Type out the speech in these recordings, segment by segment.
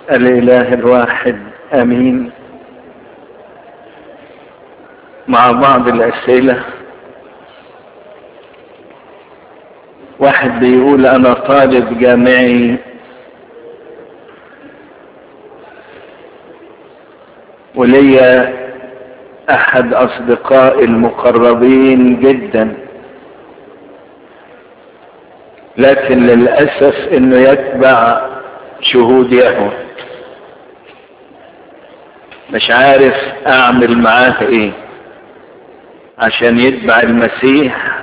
الاله الواحد امين مع بعض الاسئله واحد بيقول انا طالب جامعي وليا احد اصدقائي المقربين جدا لكن للاسف انه يتبع شهود يهوه مش عارف اعمل معاه ايه عشان يتبع المسيح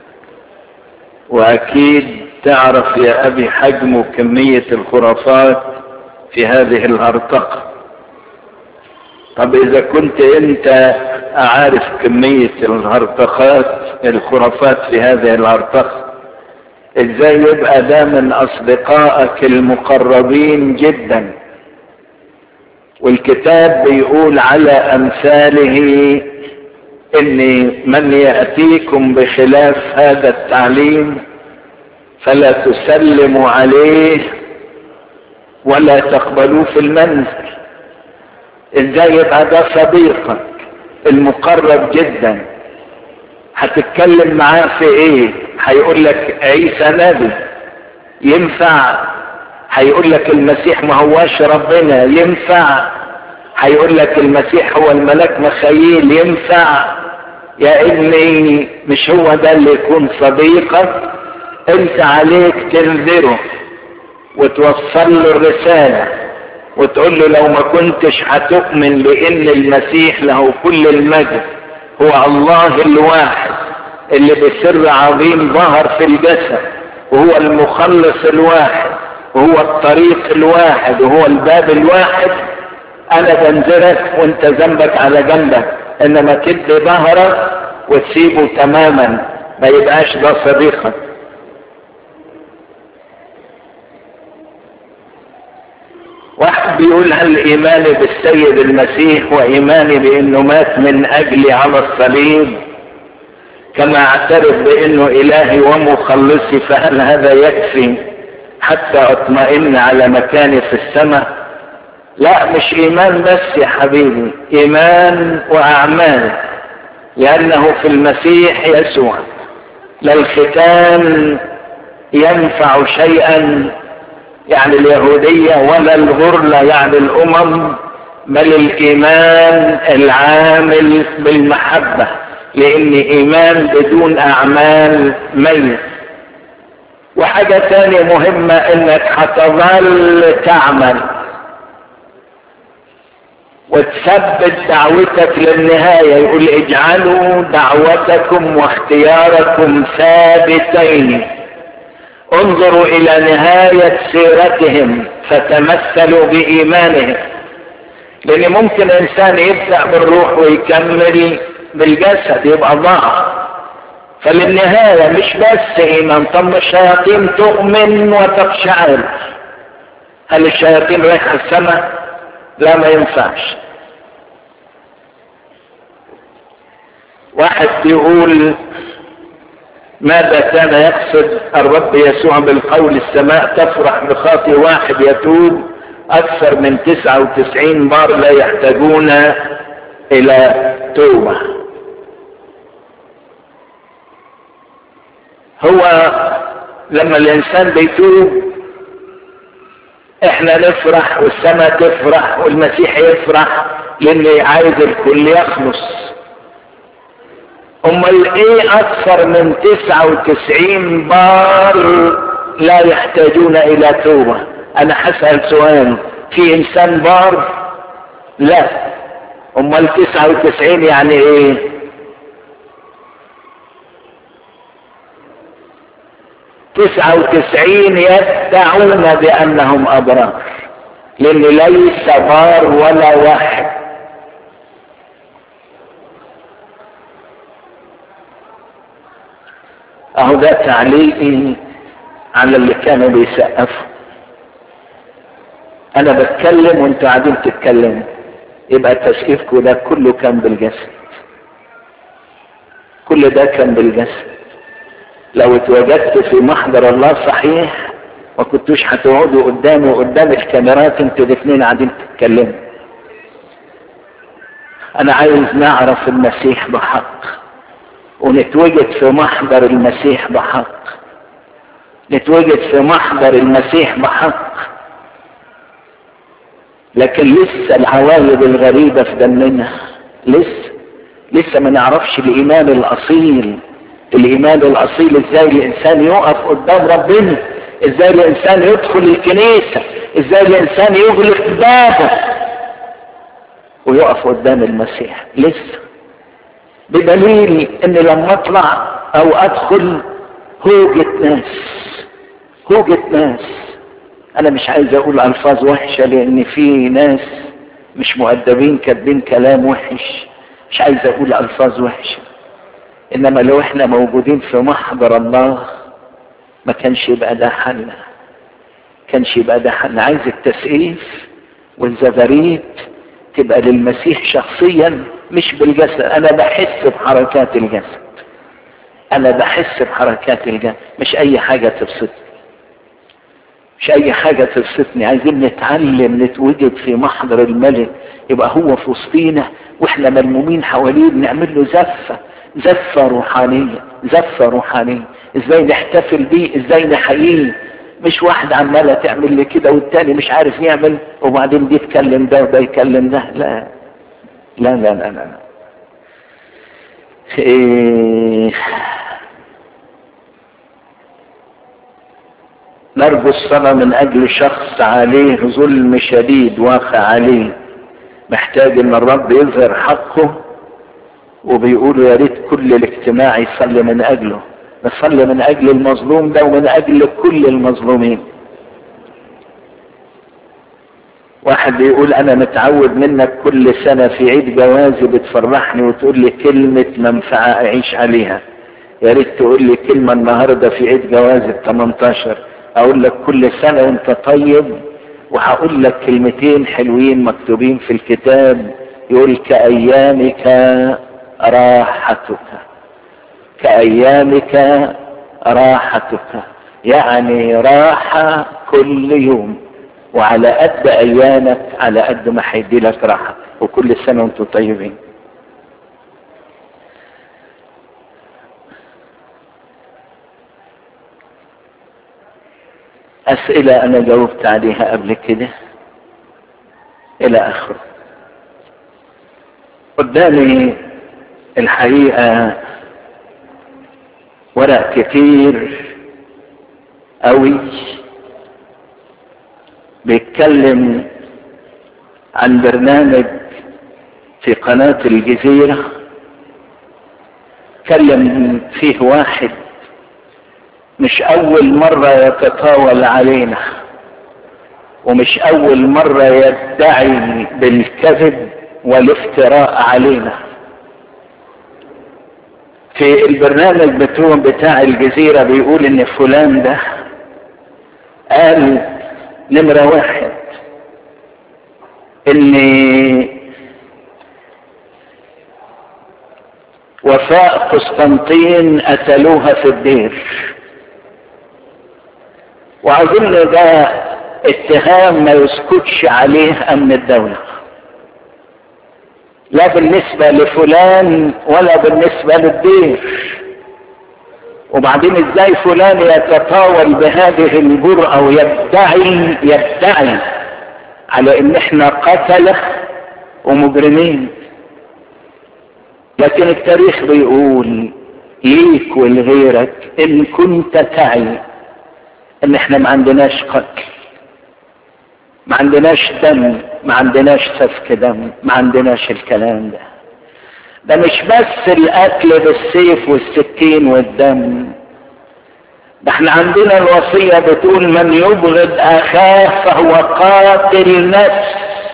واكيد تعرف يا ابي حجم وكمية الخرافات في هذه الهرطقة طب اذا كنت انت عارف كمية الهرطقات الخرافات في هذه الهرطقة ازاي يبقى ده من اصدقائك المقربين جدا والكتاب بيقول على امثاله ان من ياتيكم بخلاف هذا التعليم فلا تسلموا عليه ولا تقبلوه في المنزل ازاي يبقى ده صديقك المقرب جدا هتتكلم معاه في ايه هيقول لك عيسى نبي ينفع هيقول لك المسيح ما هواش ربنا ينفع هيقول لك المسيح هو الملاك مخيل ينفع يا ابني مش هو ده اللي يكون صديقك انت عليك تنذره وتوصل له الرسالة وتقول له لو ما كنتش هتؤمن بان المسيح له كل المجد هو الله الواحد اللي بسر عظيم ظهر في الجسد وهو المخلص الواحد وهو الطريق الواحد وهو الباب الواحد انا بنذرك وانت ذنبك على جنبك انما تدي ظهرك وتسيبه تماما ما يبقاش ده صديقك واحد بيقول هل ايماني بالسيد المسيح وايماني بانه مات من اجلي على الصليب كما اعترف بانه الهي ومخلصي فهل هذا يكفي حتى اطمئن على مكاني في السماء لا مش ايمان بس يا حبيبي ايمان واعمال لانه في المسيح يسوع لا الختان ينفع شيئا يعني اليهودية ولا الغرلة يعني الامم بل الايمان العامل بالمحبة لان ايمان بدون اعمال ميت وحاجة تانية مهمة انك هتظل تعمل وتثبت دعوتك للنهاية يقول اجعلوا دعوتكم واختياركم ثابتين انظروا الى نهاية سيرتهم فتمثلوا بايمانهم لان ممكن انسان يبدأ بالروح ويكمل بالجسد يبقى ضعف فللنهاية مش بس ايمان طب الشياطين تؤمن وتقشعر هل الشياطين رايحة السماء لا ما ينفعش واحد بيقول ماذا كان يقصد الرب يسوع بالقول السماء تفرح بخاطئ واحد يتوب اكثر من تسعة وتسعين بار لا يحتاجون الى توبة هو لما الانسان بيتوب احنا نفرح والسماء تفرح والمسيح يفرح لان عايز الكل يخلص امال ايه اكثر من تسعة وتسعين بار لا يحتاجون الى توبة انا هسأل سؤال في انسان بار لا امال تسعة وتسعين يعني ايه تسعة وتسعين يدعون بانهم ابرار لان ليس بار ولا واحد اهو ده تعليقي على اللي كانوا بيسقفوا انا بتكلم وانتوا قاعدين تتكلموا يبقى تسقيفكم ده كله كان بالجسد كل ده كان بالجسد لو اتوجدت في محضر الله صحيح ما كنتوش هتقعدوا قدامي وقدام الكاميرات انتوا الاثنين قاعدين تتكلموا انا عايز نعرف المسيح بحق ونتوجد في محضر المسيح بحق نتوجد في محضر المسيح بحق لكن لسه العوايد الغريبة في دمنا لسه لسه ما نعرفش الايمان الاصيل الايمان الاصيل ازاي الانسان يقف قدام ربنا ازاي الانسان يدخل الكنيسة ازاي الانسان يغلق بابه ويقف قدام المسيح لسه بدليل ان لما اطلع او ادخل هوجة ناس هوجة ناس انا مش عايز اقول الفاظ وحشة لان في ناس مش مؤدبين كاتبين كلام وحش مش عايز اقول الفاظ وحشة انما لو احنا موجودين في محضر الله ما كانش يبقى ده حل كانش يبقى ده حل عايز التسقيف والزفاريت تبقى للمسيح شخصيا مش بالجسد انا بحس بحركات الجسد انا بحس بحركات الجسد مش اي حاجة تبسطني مش اي حاجة تبسطني عايزين نتعلم نتوجد في محضر الملك يبقى هو في وسطينا واحنا ملمومين حواليه بنعمل له زفة زفة روحانية زفة روحانية ازاي نحتفل بيه ازاي نحييه مش واحد عمالة تعمل لي كده والتاني مش عارف يعمل وبعدين دي يتكلم ده وده يتكلم ده لا لا لا لا لا إيه نرجو الصلاة من أجل شخص عليه ظلم شديد واقع عليه محتاج إن الرب يظهر حقه وبيقولوا يا ريت كل الاجتماع يصلي من أجله نصلي من أجل المظلوم ده ومن أجل كل المظلومين واحد بيقول أنا متعود منك كل سنة في عيد جوازي بتفرحني وتقول لي كلمة منفعة أعيش عليها يا ريت تقول لي كلمة النهاردة في عيد جوازي ال 18 اقول لك كل سنة وانت طيب وهقول لك كلمتين حلوين مكتوبين في الكتاب يقول كأيامك راحتك كأيامك راحتك يعني راحة كل يوم وعلى قد ايامك على قد ما هيدي لك راحة وكل سنة وانتم طيبين اسئلة انا جاوبت عليها قبل كده الى اخره قدامي الحقيقة ورق كتير قوي بيتكلم عن برنامج في قناة الجزيرة تكلم فيه واحد مش اول مرة يتطاول علينا ومش اول مرة يدعي بالكذب والافتراء علينا في البرنامج بتوع بتاع الجزيرة بيقول ان فلان ده قال نمرة واحد ان وفاء قسطنطين قتلوها في الدير واظن ده اتهام ما يسكتش عليه امن الدولة لا بالنسبة لفلان ولا بالنسبة للدير وبعدين ازاي فلان يتطاول بهذه الجرأة ويدعي يدعي على ان احنا قتلة ومجرمين لكن التاريخ بيقول ليك ولغيرك ان كنت تعي ان احنا ما عندناش قتل ما عندناش دم ما عندناش سفك دم ما عندناش الكلام ده ده مش بس القتل بالسيف والسكين والدم ده احنا عندنا الوصية بتقول من يبغض اخاه فهو قاتل نفس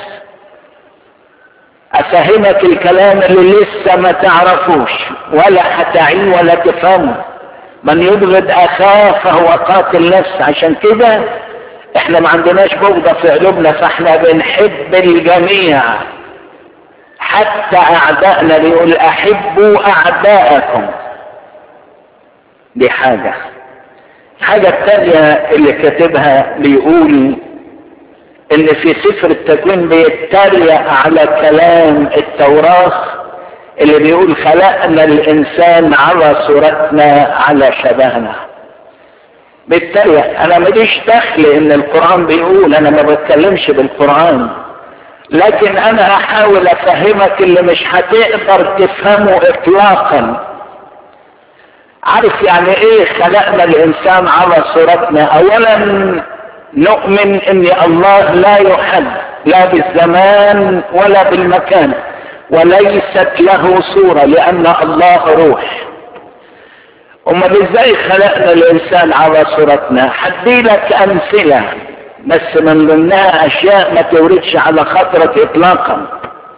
افهمك الكلام اللي لسه ما تعرفوش ولا هتعيه ولا تفهمه من يبغض اخاه فهو قاتل نفس عشان كده احنا ما عندناش بغضة في قلوبنا فاحنا بنحب الجميع حتى اعدائنا بيقول احبوا اعداءكم دي حاجة الحاجة التانية اللي كاتبها بيقول ان في سفر التكوين بيتريق على كلام التوراة اللي بيقول خلقنا الانسان على صورتنا على شبهنا بيتريق انا ماليش دخل ان القرآن بيقول انا ما بتكلمش بالقرآن لكن انا هحاول افهمك اللي مش هتقدر تفهمه اطلاقا عارف يعني ايه خلقنا الانسان على صورتنا اولا نؤمن ان الله لا يحد لا بالزمان ولا بالمكان وليست له صورة لان الله روح امال ازاي خلقنا الانسان على صورتنا حدي لك امثلة بس من ضمنها اشياء ما توردش على خاطرك اطلاقا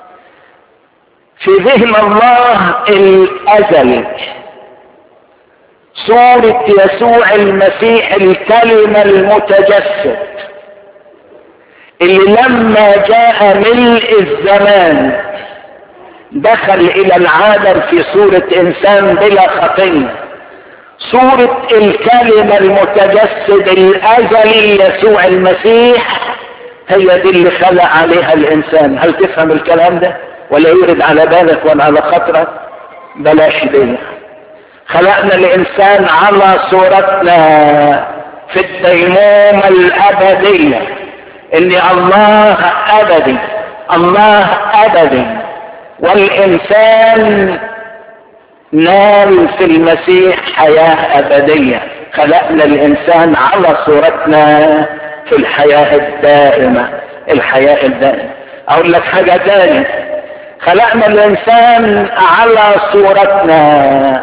في ذهن الله الازل صورة يسوع المسيح الكلمة المتجسد اللي لما جاء ملء الزمان دخل الى العالم في صورة انسان بلا خطية صورة الكلمة المتجسد الازلي يسوع المسيح هي دي اللي خلق عليها الانسان هل تفهم الكلام ده ولا يرد على بالك ولا على خاطرك بلاش دي خلقنا الانسان على صورتنا في الديمومة الابدية ان الله ابدي الله ابدي والانسان نال في المسيح حياة ابدية خلقنا الانسان على صورتنا في الحياة الدائمة الحياة الدائمة اقول لك حاجة تانية خلقنا الانسان على صورتنا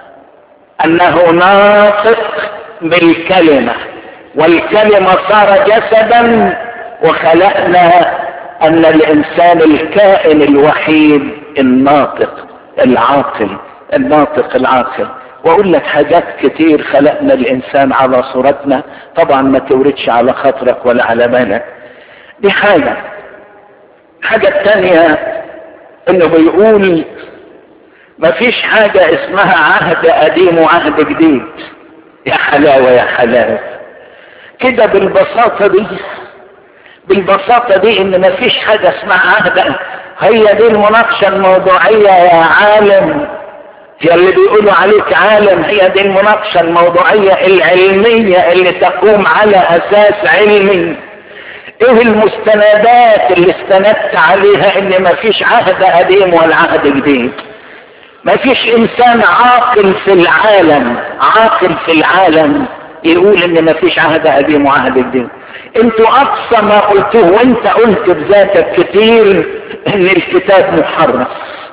انه ناطق بالكلمة والكلمة صار جسدا وخلقنا ان الانسان الكائن الوحيد الناطق العاقل الناطق العاقل واقول لك حاجات كتير خلقنا الانسان على صورتنا طبعا ما توردش على خاطرك ولا على بالك دي حاجة حاجة التانية انه بيقول ما فيش حاجة اسمها عهد قديم وعهد جديد يا حلاوة يا حلاوة كده بالبساطة دي بالبساطة دي ان ما فيش حاجة اسمها عهد هي دي المناقشة الموضوعية يا عالم يا اللي بيقولوا عليك عالم هي دي المناقشة الموضوعية العلمية اللي تقوم على اساس علمي ايه المستندات اللي استندت عليها ان ما فيش عهد قديم ولا عهد جديد ما فيش انسان عاقل في العالم عاقل في العالم يقول ان ما فيش عهد قديم وعهد جديد انتوا اقصى ما قلتوه وانت قلت بذاتك كتير ان الكتاب محرف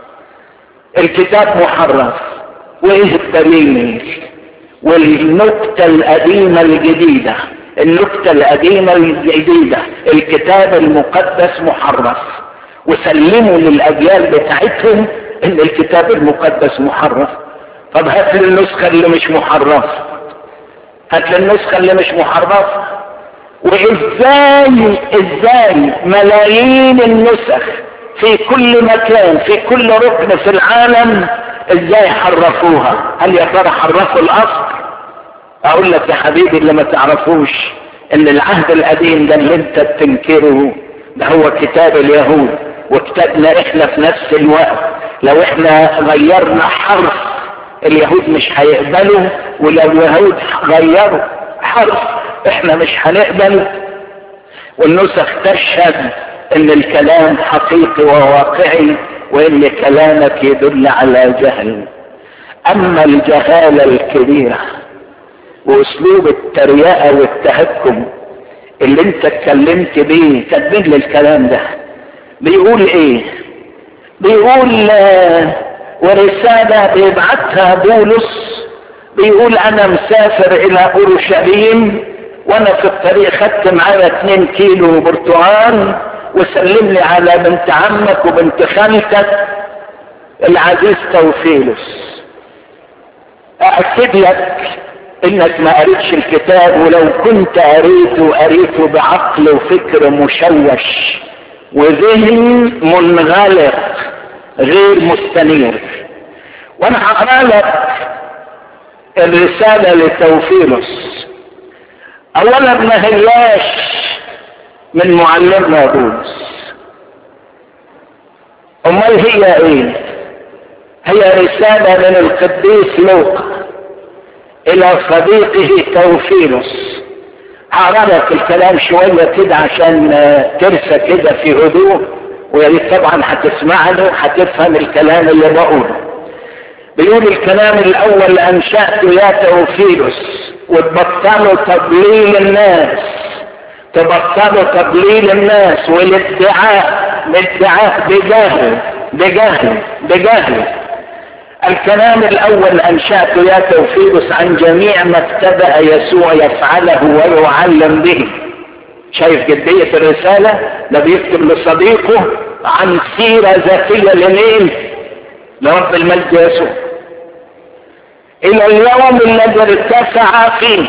الكتاب محرف وايه الدليل والنكتة القديمة الجديدة النكتة القديمة الجديدة الكتاب المقدس محرف وسلموا للاجيال بتاعتهم ان الكتاب المقدس محرف طب هات لي النسخة اللي مش محرف هات لي النسخة اللي مش محرف وازاي ازاي ملايين النسخ في كل مكان في كل ركن في العالم ازاي حرفوها هل يا ترى حرفوا الاصل اقول لك يا حبيبي اللي ما تعرفوش ان العهد القديم ده اللي انت بتنكره ده هو كتاب اليهود وكتابنا احنا في نفس الوقت لو احنا غيرنا حرف اليهود مش هيقبلوا ولو اليهود غيروا حرف احنا مش هنقبل والنسخ تشهد ان الكلام حقيقي وواقعي وان كلامك يدل على جهل اما الجهالة الكبيرة واسلوب التريقة والتهكم اللي انت اتكلمت بيه كاتبين لي الكلام ده بيقول ايه بيقول ورسالة بيبعتها بولس بيقول انا مسافر الى اورشليم وانا في الطريق خدت معايا 2 كيلو برتقال وسلم لي على بنت عمك وبنت خالتك العزيز توفيلس اكد لك انك ما قريتش الكتاب ولو كنت قريته قريته بعقل وفكر مشوش وذهن منغلق غير مستنير وانا هقرا لك الرسالة لتوفيلس اولا ما هياش من معلمنا بولس امال هي ايه هي رسالة من القديس لوقا الى صديقه توفيلوس هعرضك الكلام شوية كده عشان ترسى كده في هدوء ويا ريت طبعا هتسمع له هتفهم الكلام اللي بقوله بيقول الكلام الاول انشأت يا توفيلوس وتبطلوا تضليل الناس تبطلوا تضليل الناس والادعاء الادعاء بجهل بجهل بجهل الكلام الاول انشأت يا توفيلوس عن جميع ما ابتدأ يسوع يفعله ويعلم به شايف جدية الرسالة ده بيكتب لصديقه عن سيرة ذاتية لمين لرب المجد يسوع الى اليوم الذي ارتفع فيه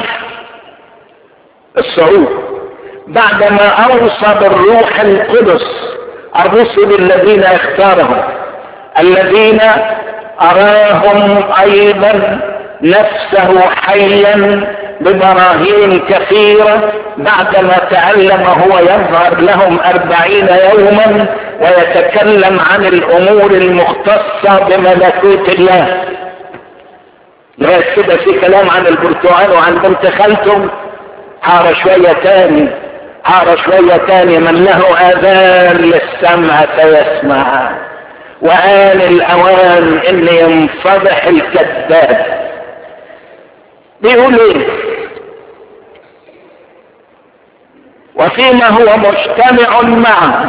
الصعود بعدما اوصى بالروح القدس الرسل الذين اختارهم الذين اراهم ايضا نفسه حيا ببراهين كثيرة بعدما تعلم هو يظهر لهم أربعين يوما ويتكلم عن الأمور المختصة بملكوت الله لغاية كده في كلام عن البرتقال وعن بنت خالته حار شوية تاني حار شوية تاني من له آذان للسمع فيسمع وآن الأوان إن ينفضح الكذاب بيقول ايه وفيما هو مجتمع معه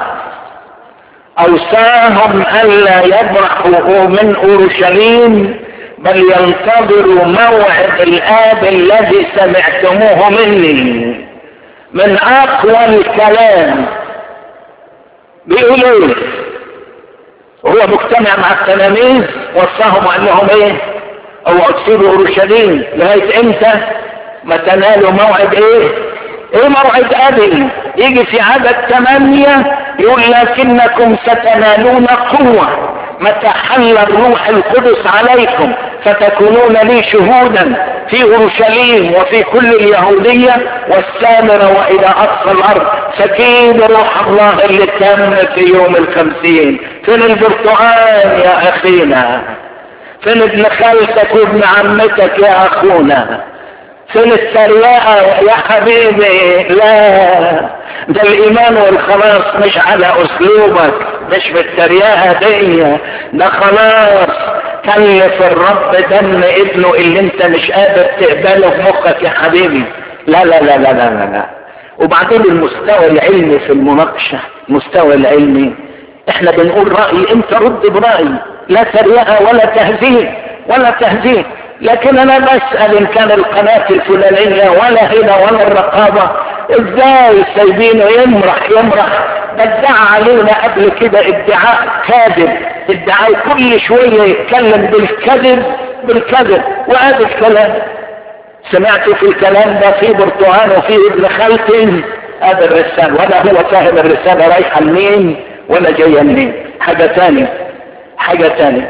اوصاهم الا يبرحوا من اورشليم بل ينتظروا موعد الاب الذي سمعتموه مني من اقوى الكلام بيقول ايه هو مجتمع مع التلاميذ وصاهم انهم ايه او اتصلوا اورشليم لغايه امتى ما تنالوا موعد ايه ايه موعد ابي يجي في عدد ثمانية يقول لكنكم ستنالون قوة متى حل الروح القدس عليكم فتكونون لي شهودا في اورشليم وفي كل اليهودية والسامرة والى اقصى الارض سكين روح الله اللي تم في يوم الخمسين فين البرتقال يا اخينا فين ابن خالتك وابن عمتك يا اخونا فين التريقة يا حبيبي لا ده الايمان والخلاص مش على اسلوبك مش بالتريقة دي ده خلاص كلف الرب دم ابنه اللي انت مش قادر تقبله في مخك يا حبيبي لا لا لا لا لا لا, لا. وبعدين المستوى العلمي في المناقشة المستوى العلمي احنا بنقول رأي انت رد برأي لا تريقة ولا تهزيء ولا تهزيء لكن انا بسأل ان كان القناة الفلانية ولا هنا ولا الرقابة ازاي سايبينه يمرح يمرح ده ادعى علينا قبل كده ادعاء كاذب ادعاء كل شوية يتكلم بالكذب بالكذب وهذا الكلام سمعت في الكلام ده في برتقال وفي ابن خالتي هذا الرسالة ولا هو فاهم الرسالة رايحة لمين ولا جاية منين حاجة تانية حاجة تانية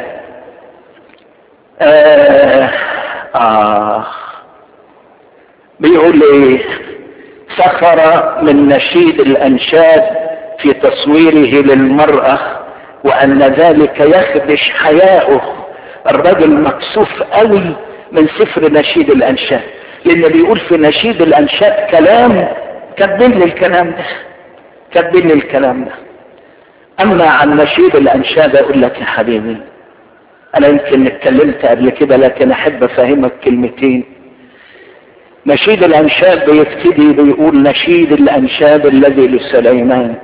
آه آه بيقول ايه سخر من نشيد الانشاد في تصويره للمرأة وان ذلك يخدش حياؤه الرجل مكسوف قوي من سفر نشيد الانشاد لان بيقول في نشيد الانشاد كلام كاتبين لي الكلام ده كاتبين لي الكلام ده اما عن نشيد الانشاد اقول لك يا حبيبي انا يمكن اتكلمت قبل كده لكن احب افهمك كلمتين نشيد الانشاد بيبتدي بيقول نشيد الانشاد الذي لسليمان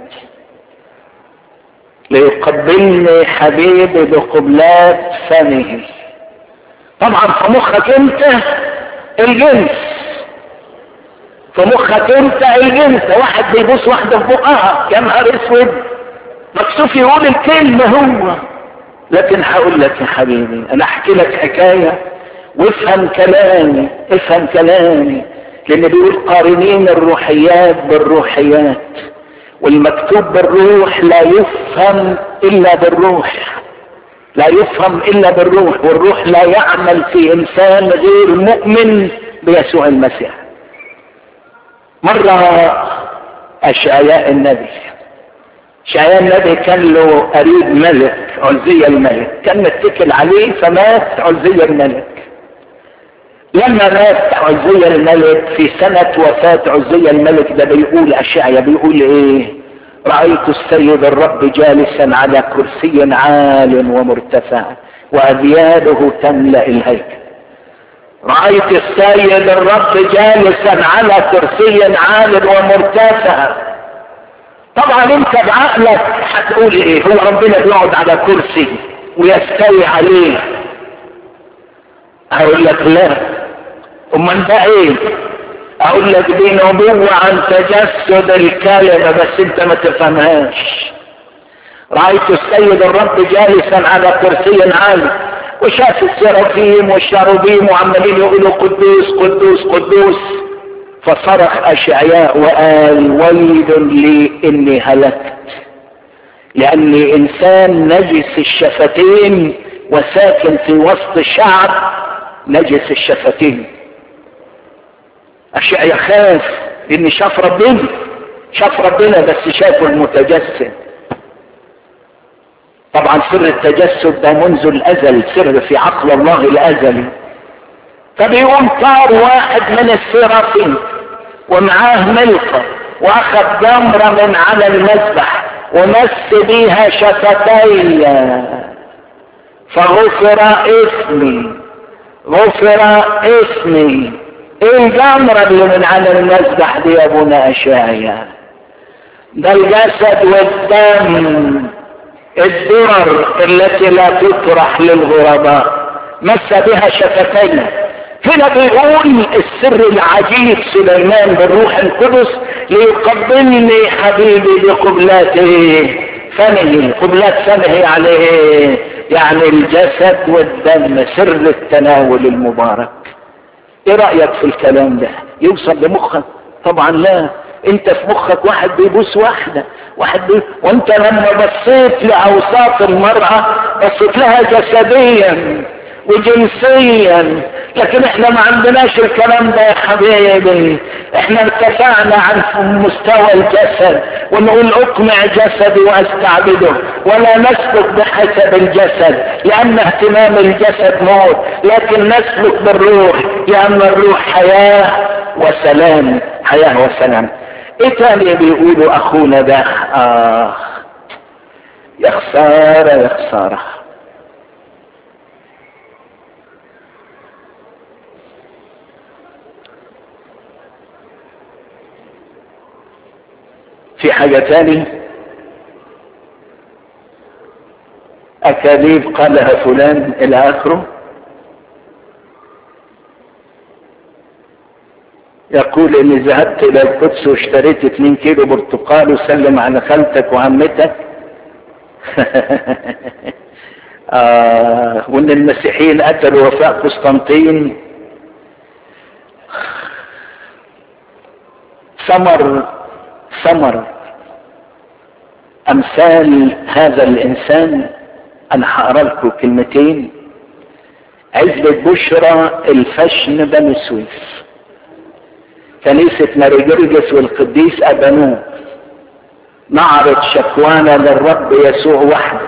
ليقبلني حبيبي بقبلات فمه طبعا في مخك انت الجنس في مخك انت الجنس واحد بيبوس واحده في بقها يا نهار اسود مكسوف يقول الكلمه هو لكن هقول لك يا حبيبي انا احكي لك حكايه وافهم كلامي افهم كلامي لان بيقول قارنين الروحيات بالروحيات والمكتوب بالروح لا يفهم الا بالروح لا يفهم الا بالروح والروح لا لا يعمل في انسان غير مؤمن بيسوع المسيح مرة أشعياء النبي أشعياء النبي كان له قريب ملك عزية الملك كان متكل عليه فمات عزية الملك لما مات عزية الملك في سنة وفاة عزية الملك ده بيقول أشعيا بيقول إيه رأيت السيد الرب جالسا على كرسي عال ومرتفع وأبياده تملأ الهيكل رأيت السيد الرب جالسا على كرسي عال ومرتفع طبعا انت بعقلك هتقول ايه هو ربنا بيقعد على كرسي ويستوي عليه اقول لك لا امال ده ايه اقول لك دي نبوة عن تجسد الكلمة بس انت ما تفهمهاش رأيت السيد الرب جالسا على كرسي عالي وشاف السرافيم والشاروبيم وعمالين يقولوا قدوس قدوس قدوس فصرخ اشعياء وقال ويل لي اني هلكت لاني انسان نجس الشفتين وساكن في وسط شعب نجس الشفتين اشعياء خاف اني شاف ربنا شاف ربنا بس شافه المتجسد طبعا سر التجسد ده منذ الازل سر في عقل الله الازلي فبيقوم طار واحد من السرافين ومعاه ملقى واخذ جمرة من على المذبح ومس بيها شفتي فغفر اسمي غفر اسمي ايه الجمرة اللي من على المذبح دي يا ابونا اشعيا ده الجسد والدم الدرر التي لا تطرح للغرباء مس بها شفتين هنا بيقول السر العجيب سليمان بالروح القدس ليقبلني حبيبي بقبلاته فمه قبلات فمه عليه يعني الجسد والدم سر التناول المبارك ايه رأيك في الكلام ده يوصل لمخك طبعا لا انت في مخك واحد بيبوس واحدة واحد بي... وانت لما بصيت لاوساط المرأة بصيت لها جسديا وجنسيا لكن احنا ما عندناش الكلام ده يا حبيبي احنا ارتفعنا عن مستوى الجسد ونقول اقمع جسدي واستعبده ولا نسلك بحسب الجسد لان اهتمام الجسد موت لكن نسلك بالروح لان الروح حياة وسلام حياة وسلام ايه تاني بيقولوا اخونا ده اخ يا خسارة يا خسارة في حاجة تاني أكاذيب قالها فلان إلى آخره يقول إني ذهبت إلى القدس واشتريت 2 كيلو برتقال وسلم على خالتك وعمتك آه وإن المسيحيين قتلوا وفاء قسطنطين ثمر ثمر امثال هذا الانسان انا هقرا لكم كلمتين عزبة بشرى الفشن بني سويس كنيسة ماري جرجس والقديس أبانوب نعرض شكوانا للرب يسوع وحده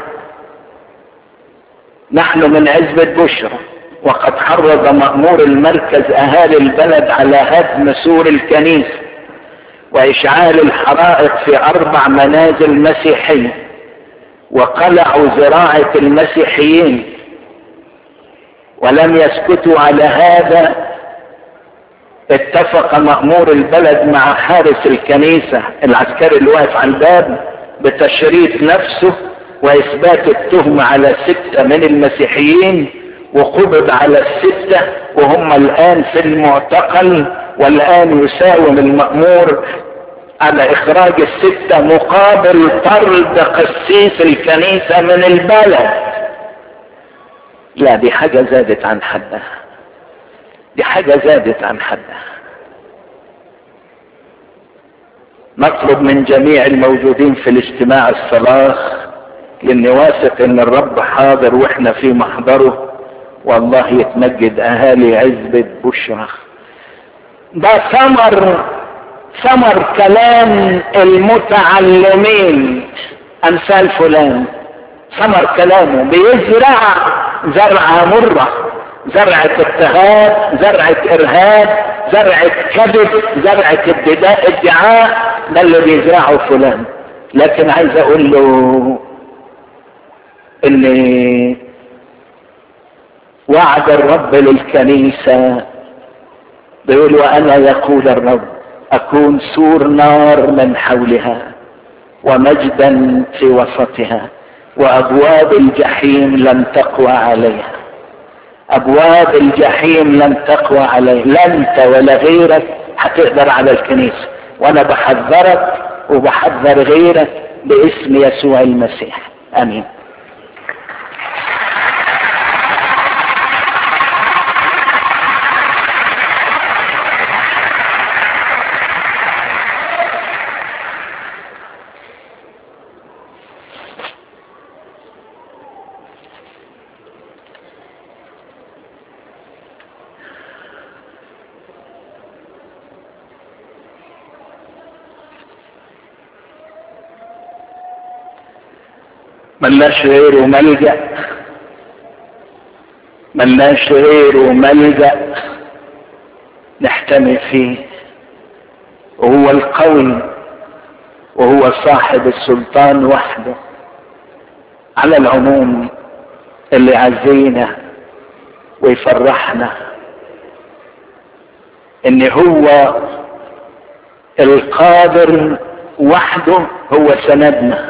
نحن من عزبة بشرى وقد حرض مأمور المركز أهالي البلد على هدم سور الكنيسة وإشعال الحرائق في أربع منازل مسيحية وقلعوا زراعة المسيحيين ولم يسكتوا على هذا اتفق مأمور البلد مع حارس الكنيسة العسكري اللي واقف على الباب بتشريط نفسه وإثبات التهمة على ستة من المسيحيين وقبض على الستة وهم الآن في المعتقل والآن يساوم المأمور على إخراج الستة مقابل طرد قسيس الكنيسة من البلد لا دي حاجة زادت عن حدها دي حاجة زادت عن حدها نطلب من جميع الموجودين في الاجتماع الصلاة لاني واثق ان الرب حاضر واحنا في محضره والله يتمجد اهالي عزبة بشرى ده ثمر ثمر كلام المتعلمين امثال فلان ثمر كلامه بيزرع زرعة مرة زرعة اضطهاد زرعة ارهاب زرعة كذب زرعة ادعاء ده اللي بيزرعه فلان لكن عايز اقول له ان وعد الرب للكنيسة بيقول وانا يقول الرب اكون سور نار من حولها ومجدا في وسطها وابواب الجحيم لن تقوى عليها ابواب الجحيم لن تقوى عليها لا انت ولا غيرك هتقدر على الكنيسة وانا بحذرك وبحذر غيرك باسم يسوع المسيح امين ملناش غيره ملجأ ملناش غيره ملجأ نحتمي فيه وهو القوي وهو صاحب السلطان وحده على العموم اللي يعزينا ويفرحنا ان هو القادر وحده هو سندنا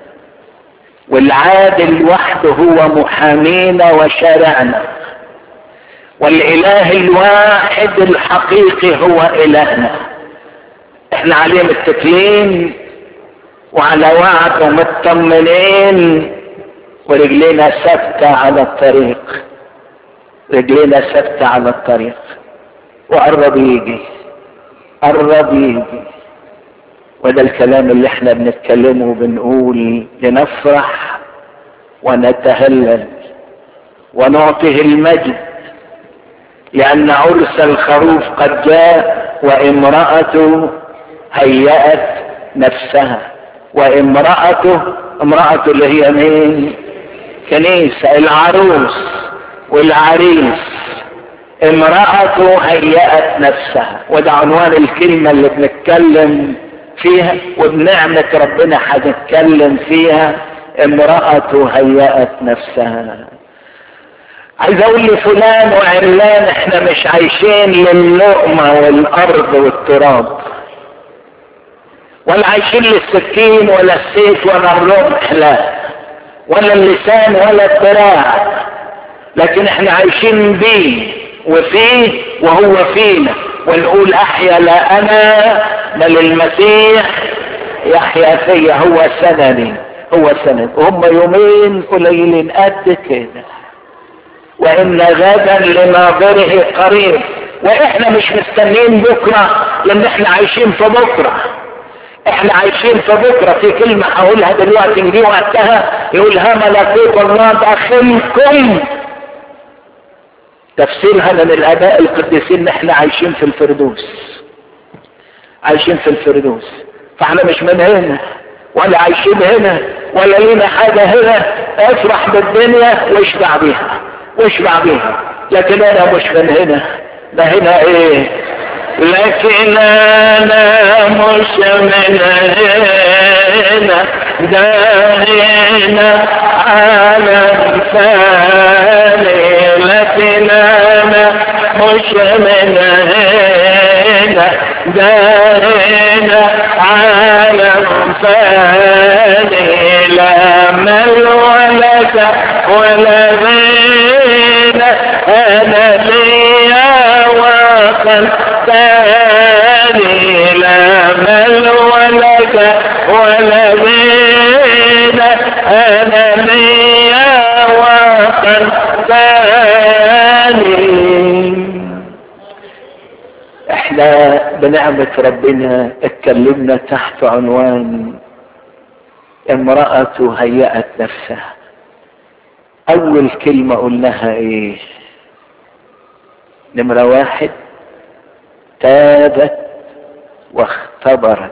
والعادل وحده هو محامينا وشارعنا والاله الواحد الحقيقي هو الهنا احنا عليه متكلين وعلى وعده مطمنين ورجلينا ثابتة على الطريق رجلينا ثابتة على الطريق وقرب يجي قرب يجي وده الكلام اللي احنا بنتكلمه وبنقول لنفرح ونتهلل ونعطيه المجد لأن عرس الخروف قد جاء وامرأته هيأت نفسها وامرأته امرأته اللي هي مين كنيسة العروس والعريس امرأته هيأت نفسها وده عنوان الكلمة اللي بنتكلم فيها وبنعمة ربنا هنتكلم فيها امرأته هيأت نفسها عايز اقول لفلان وعلان احنا مش عايشين للقمة والارض والتراب ولا عايشين للسكين ولا السيف ولا الرمح لا ولا اللسان ولا الذراع لكن احنا عايشين بيه وفيه وهو فينا ونقول احيا لا انا بل المسيح يحيا فيا هو سندي هو سند وهم يومين قليلين قد كده وان غدا لناظره قريب واحنا مش مستنيين بكره لان احنا عايشين في بكره احنا عايشين في بكره في كلمه هقولها دلوقتي نجي وقتها يقول ها ملكوت الله داخلكم تفسيرها من الاباء القديسين احنا عايشين في الفردوس عايشين في الفردوس فاحنا مش من هنا ولا عايشين هنا ولا لينا حاجة هنا افرح بالدنيا واشبع بيها واشبع بيها لكن انا مش من هنا ده هنا ايه لكن انا مش من هنا ده هنا عالم ثاني لكن انا مش من هنا ده هنا عالم ثاني لا مال ولا ولا غنى انا ليا وطن ثاني لا مال ولا ولا غنى انا ليا وطن ثاني احنا بنعمة ربنا اتكلمنا تحت عنوان امرأة هيأت نفسها اول كلمة قلناها ايه نمرة واحد تابت واختارت واختبرت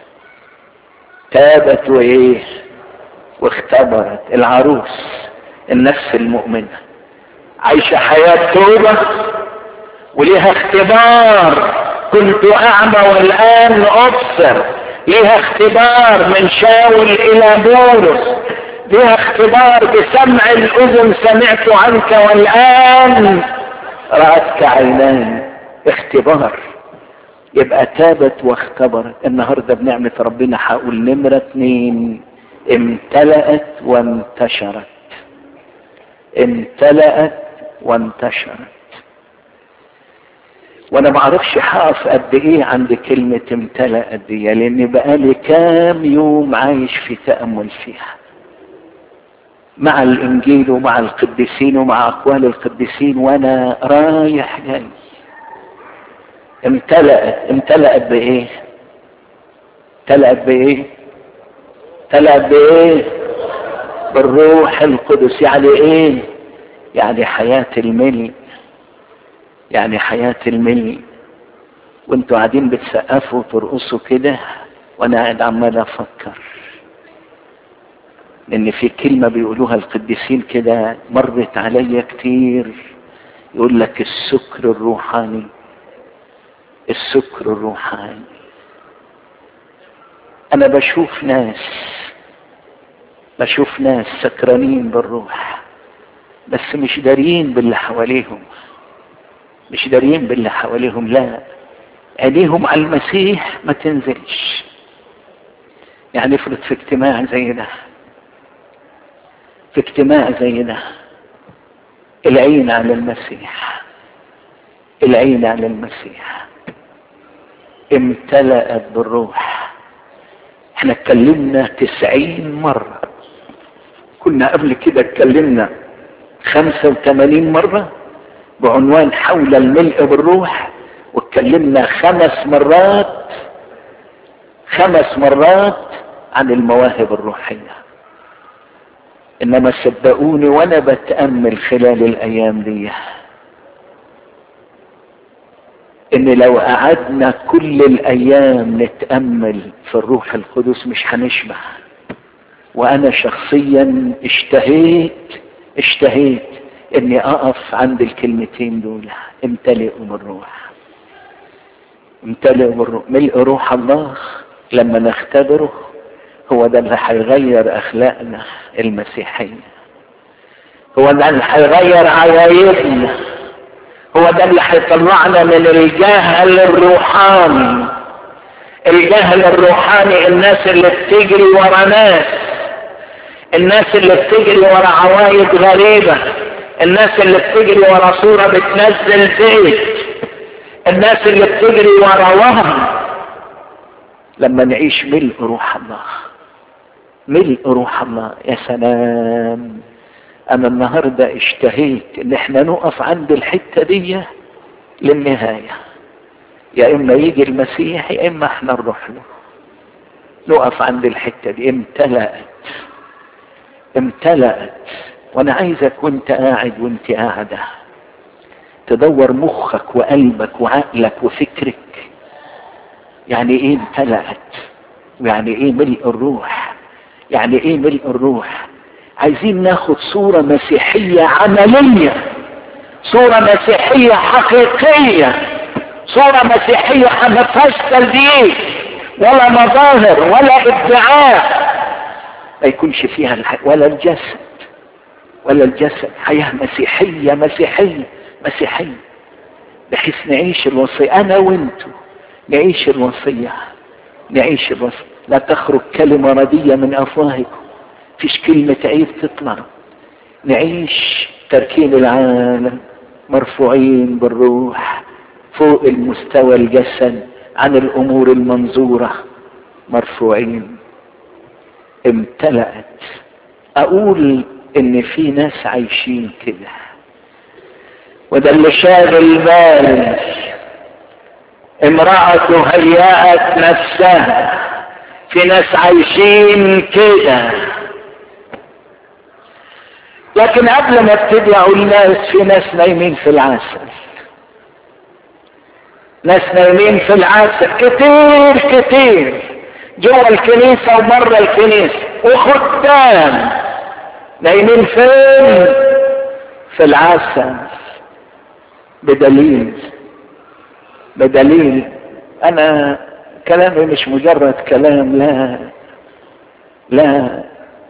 تابت وايه واختبرت العروس النفس المؤمنة عايشة حياة توبة وليها اختبار كنت اعمى والان ابصر ليها اختبار من شاول الى بولس ليها اختبار بسمع الاذن سمعت عنك والان رأتك عينان اختبار يبقى تابت واختبرت النهارده بنعمة ربنا هقول نمرة اتنين امتلأت وانتشرت امتلأت وانتشرت وانا ما اعرفش هقف قد ايه عند كلمة امتلأت دي لان بقالي كام يوم عايش في تأمل فيها مع الانجيل ومع القديسين ومع اقوال القديسين وانا رايح جاي امتلأت امتلأت بايه امتلأت بايه امتلأت بايه بالروح القدس يعني ايه يعني حياة الملء يعني حياة الملء وانتوا قاعدين بتسقفوا وترقصوا كده وانا قاعد عمال افكر لان في كلمة بيقولوها القديسين كده مرت عليا كتير يقول لك السكر الروحاني السكر الروحاني انا بشوف ناس بشوف ناس سكرانين بالروح بس مش دارين باللي حواليهم مش دارين باللي حواليهم لا عينيهم على المسيح ما تنزلش يعني افرض في اجتماع زي ده في اجتماع زي ده العين على المسيح العين على المسيح امتلأت بالروح احنا اتكلمنا تسعين مرة كنا قبل كده اتكلمنا خمسة وثمانين مرة بعنوان حول الملء بالروح واتكلمنا خمس مرات خمس مرات عن المواهب الروحية انما صدقوني وانا بتأمل خلال الايام دي ان لو قعدنا كل الايام نتأمل في الروح القدس مش هنشبع وانا شخصيا اشتهيت اشتهيت اني اقف عند الكلمتين دول امتلئوا بالروح امتلئوا بالروح ملء روح الله لما نختبره هو ده اللي هيغير اخلاقنا المسيحيه هو ده اللي هيغير عوايدنا هو ده اللي هيطلعنا من الجهل الروحاني الجهل الروحاني الناس اللي بتجري ورا ناس الناس اللي بتجري ورا عوايد غريبه الناس اللي بتجري ورا صوره بتنزل زيت الناس اللي بتجري ورا وهم لما نعيش ملء روح الله ملء روح الله يا سلام انا النهارده اشتهيت ان احنا نقف عند الحته دي للنهايه يا اما يجي المسيح يا اما احنا نروح له نقف عند الحته دي امتلأت امتلأت وانا عايزك وانت قاعد وانت قاعده تدور مخك وقلبك وعقلك وفكرك يعني ايه امتلأت ويعني ايه ملء الروح يعني ايه ملء الروح عايزين ناخد صورة مسيحية عملية صورة مسيحية حقيقية صورة مسيحية ما فيهاش تلبيس ولا مظاهر ولا ادعاء ما يكونش فيها الح... ولا الجسد ولا الجسد حياة مسيحية مسيحية مسيحية بحيث نعيش الوصية أنا وأنتو نعيش الوصية نعيش الوصية لا تخرج كلمة ردية من أفواهكم فيش كلمة عيب تطلع نعيش تركين العالم مرفوعين بالروح فوق المستوى الجسد عن الأمور المنظورة مرفوعين امتلأت أقول إن في ناس عايشين كده وده اللي شاغل بالي امرأة هيأت نفسها في ناس عايشين كده لكن قبل ما ابتدي اقول ناس في ناس نايمين في العسل ناس نايمين في العسل كتير كتير جوه الكنيسة وبره الكنيسة وخدام نايمين فين في العسل بدليل بدليل انا كلامي مش مجرد كلام لا لا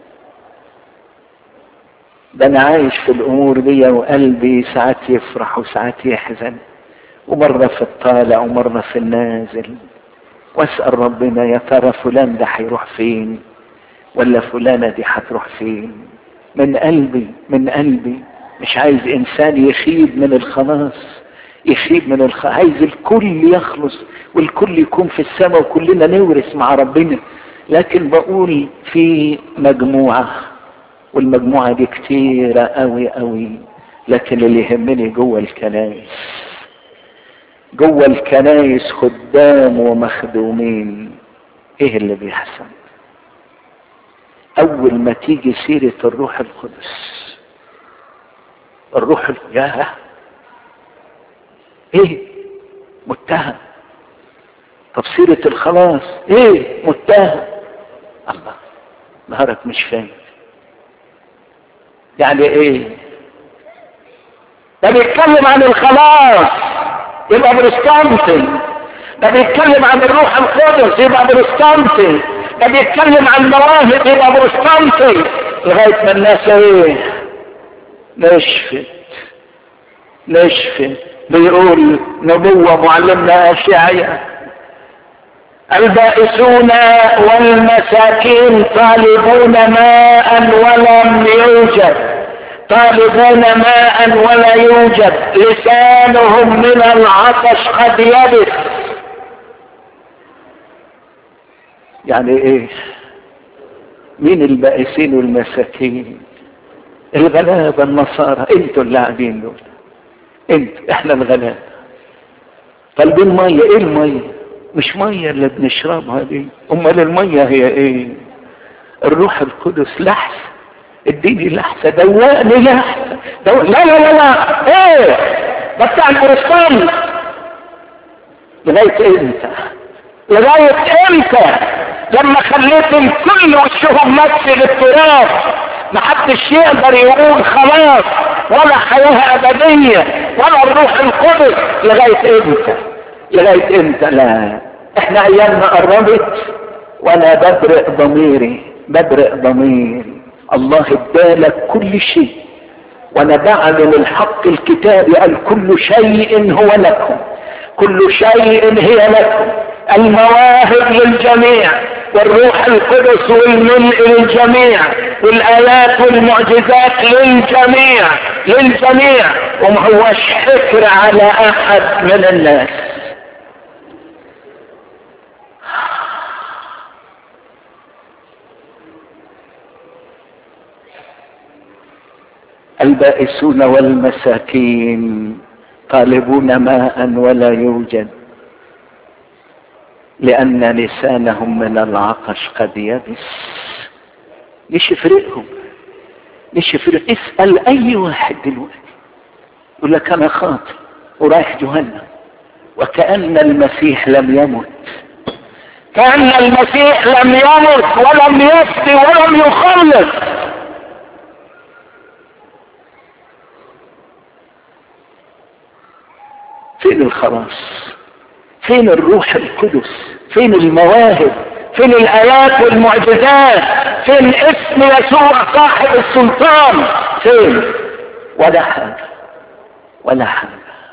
ده انا عايش في الامور دي وقلبي ساعات يفرح وساعات يحزن ومرة في الطالع ومرة في النازل واسأل ربنا يا ترى فلان ده هيروح فين ولا فلانة دي هتروح فين من قلبي من قلبي مش عايز انسان يخيب من الخلاص يخيب من الخ... عايز الكل يخلص والكل يكون في السماء وكلنا نورث مع ربنا لكن بقول في مجموعة والمجموعة دي كتيرة قوي قوي لكن اللي يهمني جوه الكنائس جوه الكنائس خدام ومخدومين ايه اللي بيحصل اول ما تيجي سيرة الروح القدس الروح يا ايه متهم طب سيرة الخلاص ايه متهم الله نهارك مش فاهم يعني ايه ده بيتكلم عن الخلاص يبقى بروستانتي ده بيتكلم عن الروح القدس يبقى بروستانتي ده بيتكلم عن المواهب يبقى بروستانتي لغايه ما الناس ايه نشفت نشفت بيقول نبوة معلمنا أشعيا البائسون والمساكين طالبون ماء ولم يوجد طالبون ماء ولا يوجد لسانهم من العطش قد يبس يعني ايه مين البائسين والمساكين الغلابة النصارى انتوا اللي قاعدين دول انتوا احنا الغلابة طالبين مية ايه المية مش مية اللي بنشربها دي امال المية هي ايه الروح القدس لحس اديني لحسة دوقني لحسة دو... لا لا لا لا ايه ده بتاع البروستانت لغاية امتى لغاية امتى لما خليت الكل وشهم مكسي للتراب محدش يقدر يقول خلاص ولا حياة ابدية ولا الروح القدس لغاية امتى لغاية امتى لا احنا ايامنا قربت وانا ببرئ ضميري ببرئ ضميري الله ادالك كل شيء وانا بعلن الحق الكتابي قال كل شيء هو لكم كل شيء هي لكم المواهب للجميع والروح القدس والملء للجميع والايات والمعجزات للجميع للجميع وما هوش حكر على احد من الناس البائسون والمساكين طالبون ماء ولا يوجد لأن لسانهم من العطش قد يبس ليش يفرقهم ليش يفرق اسأل أي واحد دلوقتي يقول لك أنا خاطئ ورايح جهنم وكأن المسيح لم يمت كأن المسيح لم يمت ولم يفتي ولم يخلص فين الخلاص فين الروح القدس فين المواهب فين الايات والمعجزات فين اسم يسوع صاحب السلطان فين ولا حاجه ولا حاجه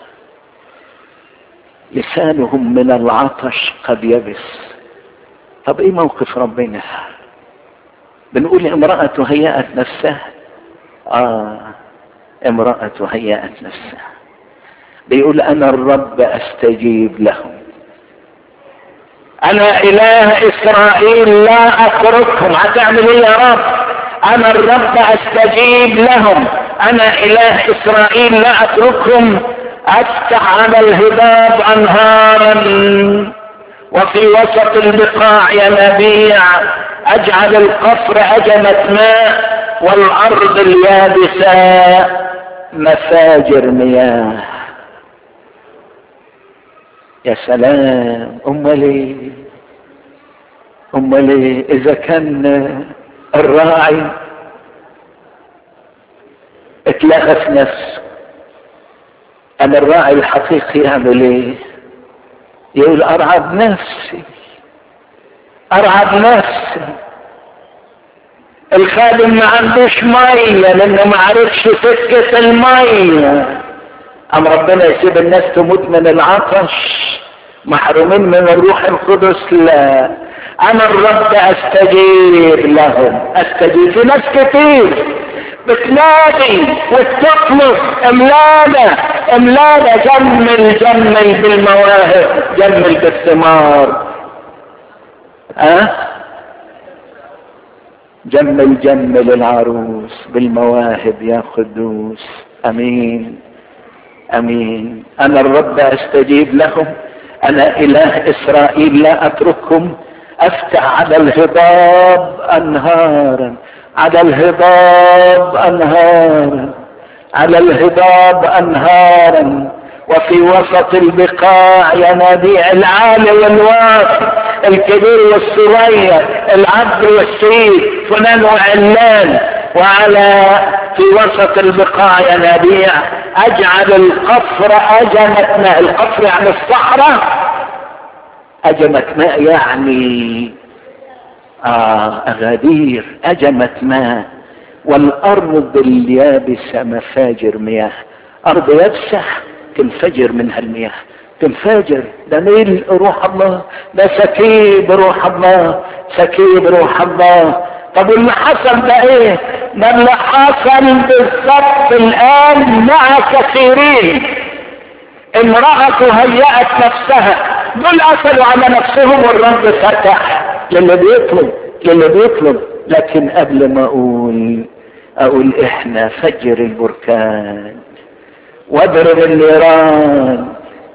لسانهم من العطش قد يبس طب ايه موقف ربنا بنقول امرأة هيأت نفسها اه امرأة هيأت نفسها بيقول انا الرب استجيب لهم انا اله اسرائيل لا اتركهم هتعمل ايه يا رب انا الرب استجيب لهم انا اله اسرائيل لا اتركهم افتح على الهباب انهارا وفي وسط البقاع ينابيع اجعل القصر اجمة ماء والارض اليابسة مفاجر مياه يا سلام امال ايه امال ايه اذا كان الراعي اتلغى في نفسه انا الراعي الحقيقي يعمل ايه يقول ارعى بنفسي ارعى بنفسي الخادم ما عندوش ميه لانه ما عرفش سكه الميه ام ربنا يسيب الناس تموت من العطش محرومين من الروح القدس لا انا الرب استجيب لهم استجيب في ناس كتير بتنادي وتطلب املانا املانا جمل جمل بالمواهب جمل بالثمار ها أه؟ جمل جمل العروس بالمواهب يا قدوس امين امين انا الرب استجيب لهم انا اله اسرائيل لا اتركهم افتح على الهضاب انهارا على الهضاب انهارا على الهضاب انهارا وفي وسط البقاع ينابيع العالي والواطي الكبير والصغير العبد والسيد فلان وعلان وعلى في وسط البقاع ينابيع اجعل القفر اجمة ماء القفر يعني الصحراء اجمة ماء يعني آه أغادير أجمت ماء والأرض اليابسة مفاجر مياه أرض يابسة تنفجر منها المياه تنفجر ده ميل روح الله ده سكيب روح الله سكيب روح الله طب اللي حصل ده ايه ده اللي حصل بالضبط الان مع كثيرين امرأة هيأت نفسها دول قتلوا على نفسهم والرب فتح للي بيطلب للي بيطلب لكن قبل ما اقول اقول احنا فجر البركان واضرب النيران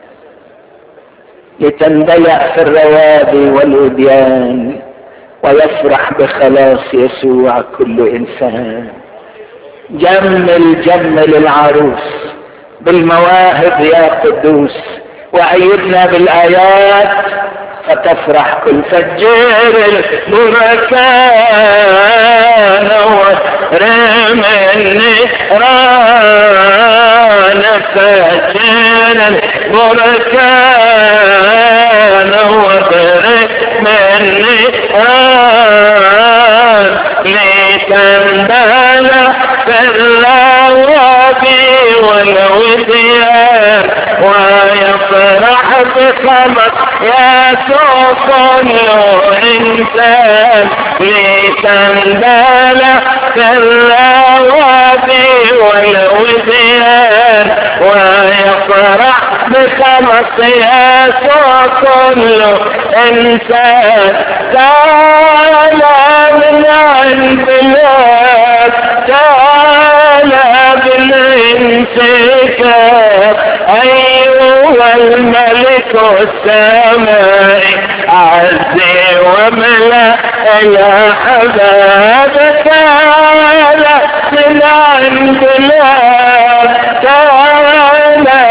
لتندلع في الروابي والوديان ويفرح بخلاص يسوع كل انسان جمل جمل العروس بالمواهب يا قدوس وأيدنا بالآيات فتفرح كل فجر البركان ورم النيران فجر البركان ورم النيران لتنبال في الروابي والوديان ويفرح بخمس يسوع كل انسان لتنبال في الروابي والوديان ويفرح بخمس يسوع كل انسان تعالى من عند الله تعالى بالانسكاب ايها الملك السماء عزي وملا يا حباب تعالى من عند الله تعالى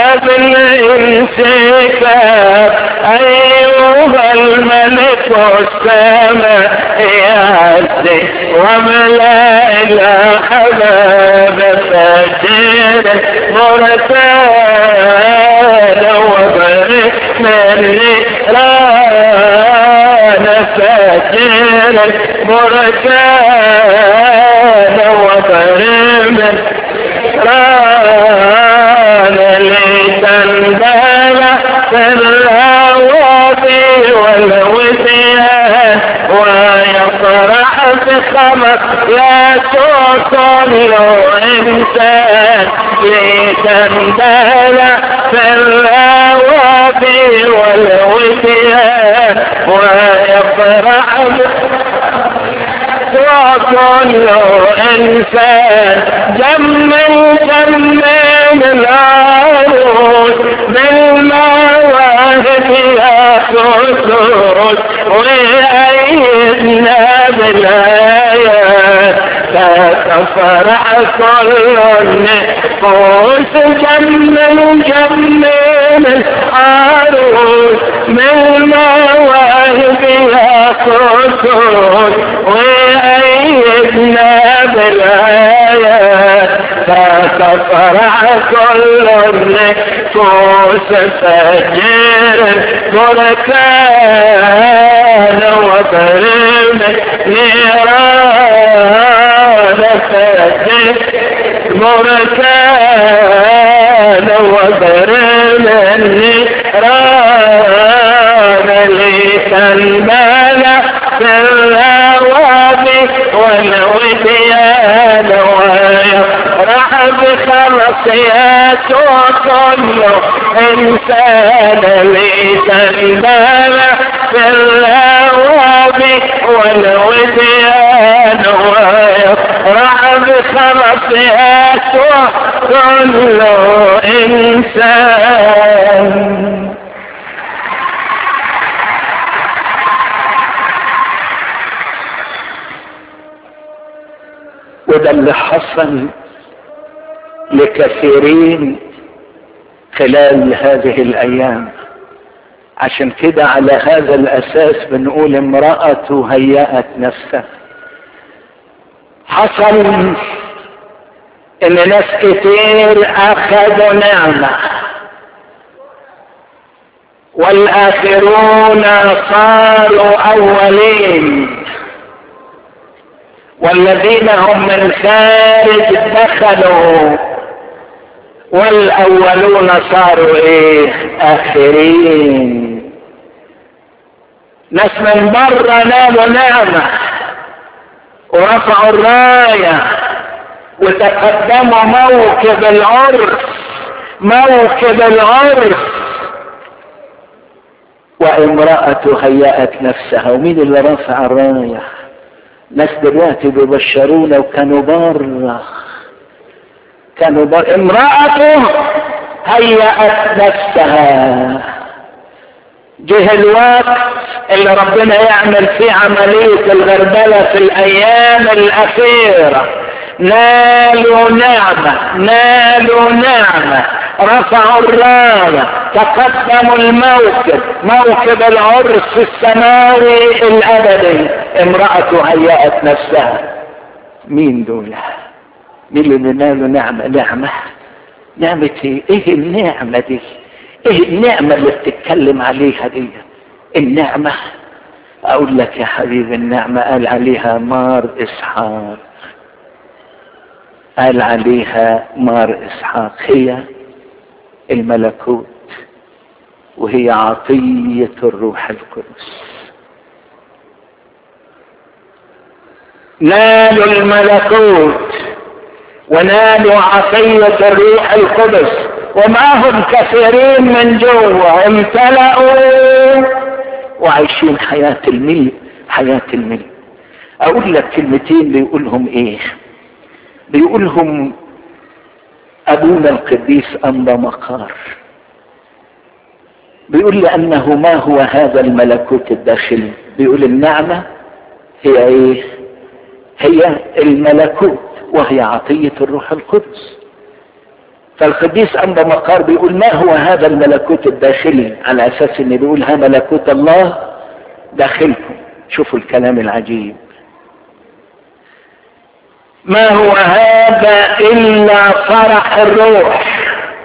بالانسكاب ايها الملك السماء يا عزي وملا يا حباب فجر مرتان وبرك من رانا فجر مرتان وبرك من رانا لتنبال في الروابي والوديان ويفرح بخمس يا كل انسان لتنبال في الروابي والوديان ويفرح وكل انسان جمل جمل العروس بالمواهب يا قدوس وأيدنا بالآيات ففرح كل النفوس جمل جمل العروس من مواهب يا قدوس وأيدنا بالآيات ففرح كل النفوس فجر بركان وبرم نيران فجر بركان وبرم النيران لتنبال في الروابي والوديان ويفرح بخلصياته كل انسان لتنبال في الروابي والوديان ويفرح بخلصياته كل انسان وده اللي حصل لكثيرين خلال هذه الايام عشان كده على هذا الاساس بنقول امرأة هيأت نفسها حصل ان ناس كتير اخذوا نعمة والاخرون صاروا اولين والذين هم من خارج دخلوا والاولون صاروا ايه اخرين ناس من بره نالوا نعمة ورفعوا الراية وتقدموا موكب العرس موكب العرس وامرأة هيأت نفسها ومين اللي رفع الرايه ناس دلوقتي بيبشرونا وكانوا بره كانوا بره امرأته هيأت نفسها جه الوقت اللي ربنا يعمل فيه عملية الغربلة في الأيام الأخيرة نالوا نعمة نالوا نعمة رفعوا الراية تقدموا الموكب موكب العرس السماوي الأبدي امرأة هيأت نفسها مين دول مين اللي نالوا نعمة نعمة نعمة ايه ايه النعمة دي ايه النعمة اللي بتتكلم عليها دي النعمة اقول لك يا حبيبي النعمة قال عليها مار اسحاق قال عليها مار اسحاق هي الملكوت وهي عطية الروح القدس نالوا الملكوت ونالوا عطية الروح القدس ومعهم كثيرين من جوه امتلأوا وعايشين حياة الملء حياة الملء اقول لك كلمتين بيقولهم ايه بيقولهم ابونا القديس انبا مقار بيقول لانه ما هو هذا الملكوت الداخلي بيقول النعمة هي ايه هي الملكوت وهي عطية الروح القدس فالقديس أنبا مقار بيقول ما هو هذا الملكوت الداخلي على أساس أن بيقول ها ملكوت الله داخلكم شوفوا الكلام العجيب ما هو هذا إلا فرح الروح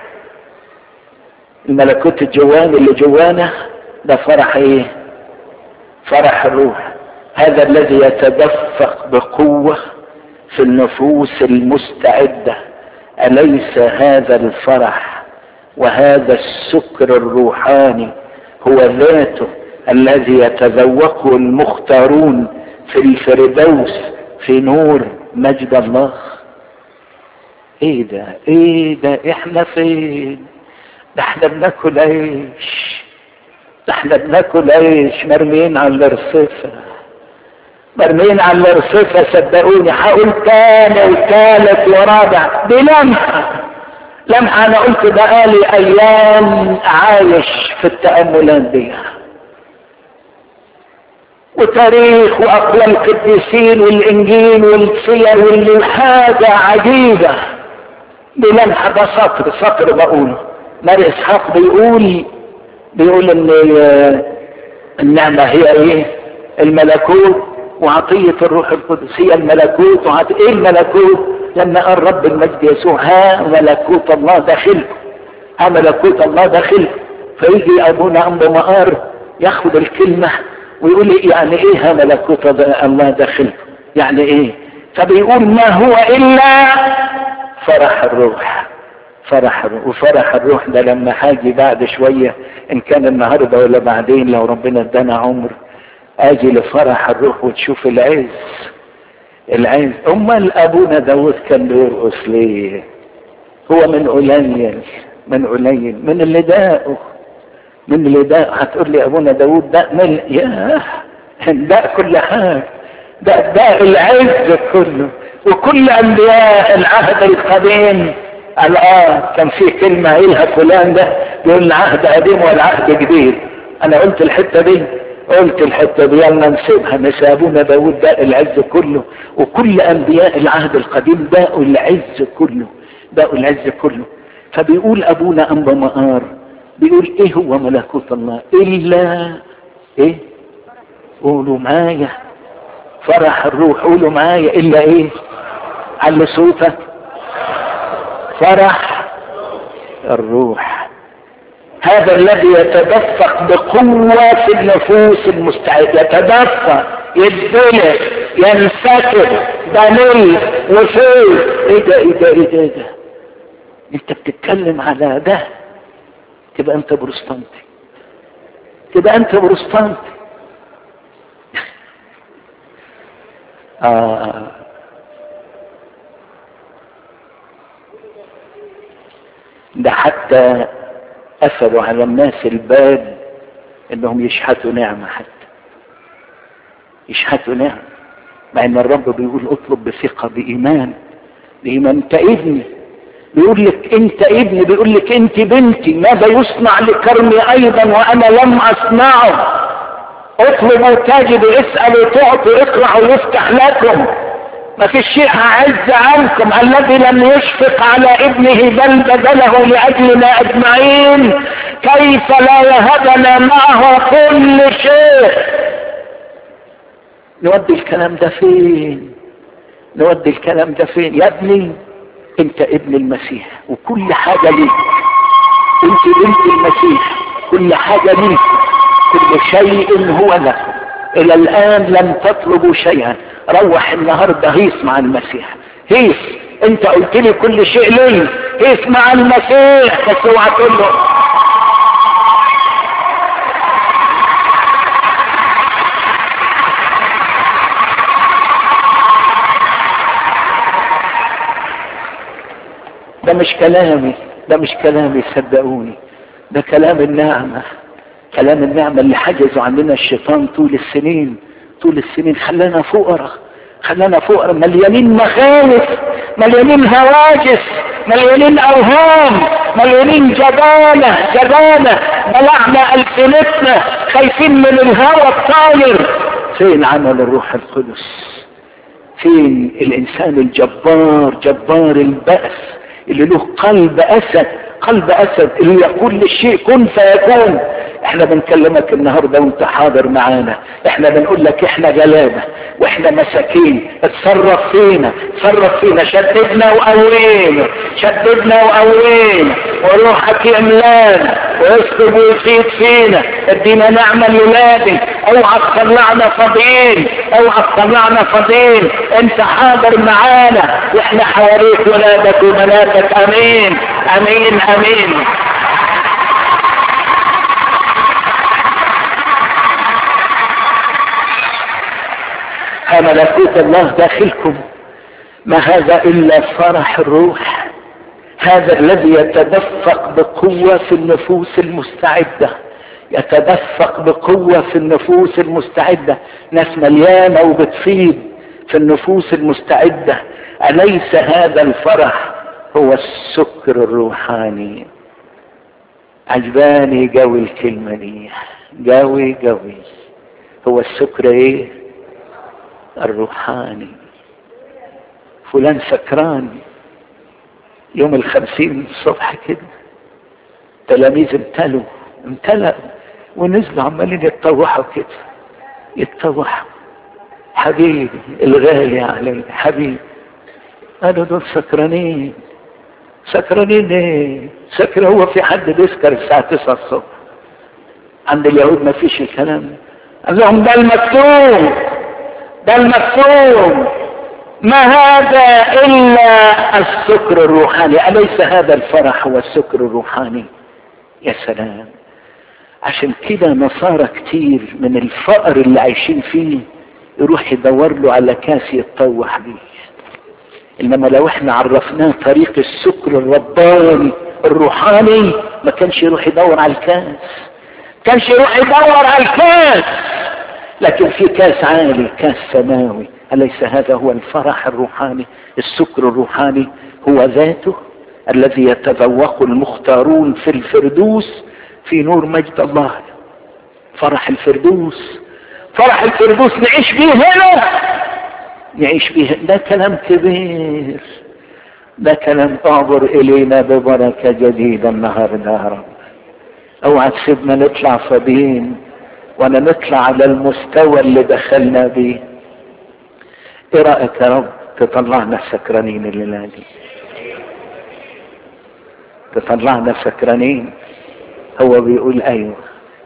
الملكوت الجواني اللي جوانا ده فرح ايه فرح الروح هذا الذي يتدفق بقوة في النفوس المستعدة أليس هذا الفرح وهذا السكر الروحاني هو ذاته الذي يتذوقه المختارون في الفردوس في نور مجد الله ايه ده ايه ده احنا فين ده احنا بناكل عيش ده احنا بناكل عيش مرميين على الرصيفه مرميين على الرصيفه صدقوني هقول تاني وتالت ورابع دي لمحه لمحه انا قلت بقالي ايام عايش في التاملات دي وتاريخ واقوال القديسين والانجيل والسير واللي حاجة عجيبة بلمحة ده سطر سطر بقوله ماري اسحاق بيقول بيقول ان النعمة هي ايه الملكوت وعطية الروح القدس هي الملكوت وعطية ايه الملكوت لما قال رب المجد يسوع ها ملكوت الله داخلكم ها ملكوت الله داخلكم فيجي ابونا ام مقار ياخد الكلمة ويقول لي يعني ايه ها ملكوت الله داخلكم يعني ايه فبيقول ما هو الا فرح الروح فرح الروح وفرح الروح ده لما هاجي بعد شوية ان كان النهاردة ولا بعدين لو ربنا ادانا عمر اجي لفرح الروح وتشوف العز العز امال ابونا داود كان بيرقص ليه هو من قليل من قليل من اللي داقه من اللي داق هتقول لي ابونا داود داق من ياه داق كل حاجه داق داق العز كله وكل انبياء العهد القديم قال اه كان في كلمه قايلها فلان ده يقول العهد قديم والعهد جديد انا قلت الحته دي قلت الحته دي يلا نسيبها نسابونا داود داق العز كله وكل انبياء العهد القديم داقوا العز كله داقوا العز كله فبيقول ابونا انبا مقار بيقول ايه هو ملكوت الله الا ايه قولوا معايا فرح الروح قولوا معايا الا ايه على صوتك فرح الروح هذا الذي يتدفق بقوة في النفوس المستعدة يتدفق يتبلع ينسكب بني وفوز ايه ده ايه ده ايه ده, إيه ده انت بتتكلم على ده تبقى انت بروستانتي تبقى انت بروستانتي آه. ده حتى قفلوا على الناس الباب انهم يشحتوا نعمة حتى يشحتوا نعمة مع ان الرب بيقول اطلب بثقة بإيمان بإيمان انت ابني بيقول لك انت ابني بيقول لك انت بنتي ماذا يصنع لكرمي ايضا وانا لم اصنعه اطلبوا تجدوا اسألوا تعطوا اقرعوا يفتح لكم ما فيش شيء اعز عنكم الذي لم يشفق على ابنه بل بذله لاجلنا اجمعين كيف لا يهبنا معه كل شيء نودي الكلام ده فين نودي الكلام ده فين يا ابني انت ابن المسيح وكل حاجة ليك انت بنت المسيح كل حاجة ليك كل شيء هو لك الى الان لم تطلبوا شيئا روح النهاردة هيس مع المسيح هيس انت قلت لي كل شيء لي هيس مع المسيح بس اوعى تقول له ده مش كلامي ده مش كلامي صدقوني ده كلام النعمة كلام النعمة اللي حجزوا عننا الشيطان طول السنين طول السنين خلانا فقراء خلانا فقراء مليانين مخاوف مليانين هواجس مليانين اوهام مليانين جبانة جبانة بلعنا السنتنا خايفين من الهوى الطاير فين عمل الروح القدس فين الانسان الجبار جبار البأس اللي له قلب اسد قلب اسد اللي يقول للشيء كن فيكون احنا بنكلمك النهارده وانت حاضر معانا احنا بنقول لك احنا غلابه واحنا مساكين اتصرف فينا اتصرف فينا شددنا وقوينا شددنا وقوينا وروحك يملانا ويسكب ويفيد فينا ادينا نعمه لولادك اوعى تطلعنا فاضيين اوعى تطلعنا فاضيين انت حاضر معانا واحنا حواليك ولادك وبناتك امين امين امين ملكوت الله داخلكم ما هذا الا فرح الروح هذا الذي يتدفق بقوة في النفوس المستعدة يتدفق بقوة في النفوس المستعدة ناس مليانة وبتفيض في النفوس المستعدة أليس هذا الفرح هو السكر الروحاني عجباني قوي الكلمة دي قوي قوي هو السكر ايه الروحاني فلان سكران يوم الخمسين الصبح كده تلاميذ امتلوا امتلأوا ونزلوا عمالين يتطوحوا كده يتطوحوا حبيبي الغالي علي حبيبي قالوا دول سكرانين سكرانين ايه سكر هو في حد بيسكر الساعة 9 الصبح عند اليهود ما فيش الكلام قال لهم ده المكتوب ده المكتوب ما هذا الا السكر الروحاني اليس هذا الفرح هو السكر الروحاني يا سلام عشان كده نصارى كتير من الفقر اللي عايشين فيه يروح يدور له على كاس يتطوح بيه انما لو احنا عرفناه طريق السكر الرباني الروحاني ما كانش يروح يدور على الكاس كانش يروح يدور على الكاس لكن في كاس عالي كاس سماوي أليس هذا هو الفرح الروحاني السكر الروحاني هو ذاته الذي يتذوق المختارون في الفردوس في نور مجد الله فرح الفردوس فرح الفردوس نعيش بيه هنا نعيش بيه ده كلام كبير ده كلام اعبر الينا ببركة جديدة النهاردة يا رب اوعى تسيبنا نطلع فاضيين ولا نطلع على المستوى اللي دخلنا بيه ايه رأيك يا رب تطلعنا سكرانين الليلة دي تطلعنا سكرانين هو بيقول ايوه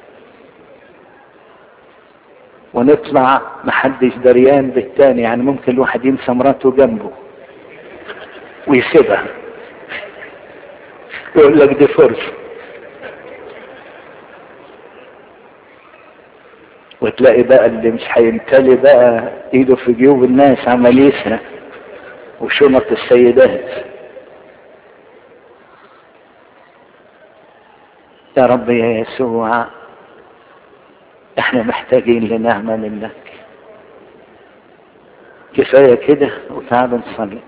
ونطلع محدش دريان بالتاني يعني ممكن الواحد ينسى مراته جنبه ويسيبها يقول لك دي فرصة وتلاقي بقى اللي مش هيمتلي بقى ايده في جيوب الناس عمال يسرق وشنط السيدات يا رب يا يسوع احنا محتاجين لنعمة منك كفاية كده وتعال نصلي